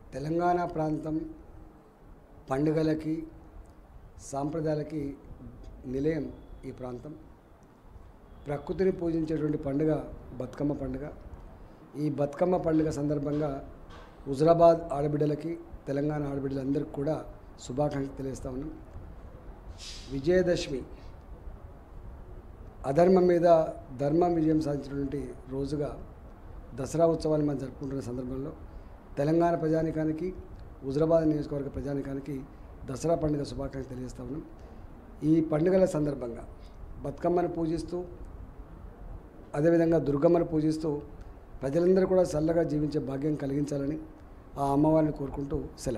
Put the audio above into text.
తెలంగాణ ప్రాంతం పండుగలకి సాంప్రదాయాలకి నిలయం ఈ ప్రాంతం ప్రకృతిని పూజించేటువంటి పండుగ బతుకమ్మ పండుగ ఈ బతుకమ్మ పండుగ సందర్భంగా హుజరాబాద్ ఆడబిడ్డలకి తెలంగాణ ఆడబిడ్డలందరికీ కూడా శుభాకాంక్షలు తెలియజేస్తా ఉన్నాం విజయదశమి అధర్మం మీద ధర్మం విజయం సాధించినటువంటి రోజుగా దసరా ఉత్సవాన్ని మనం జరుపుకుంటున్న సందర్భంలో తెలంగాణ ప్రజానికానికి హుజరాబాద్ నియోజకవర్గ ప్రజానికానికి దసరా పండుగ శుభాకాంక్షలు తెలియజేస్తా ఉన్నాం ఈ పండుగల సందర్భంగా బతుకమ్మను పూజిస్తూ అదేవిధంగా దుర్గమ్మను పూజిస్తూ ప్రజలందరూ కూడా చల్లగా జీవించే భాగ్యం కలిగించాలని ఆ అమ్మవారిని కోరుకుంటూ సెలవు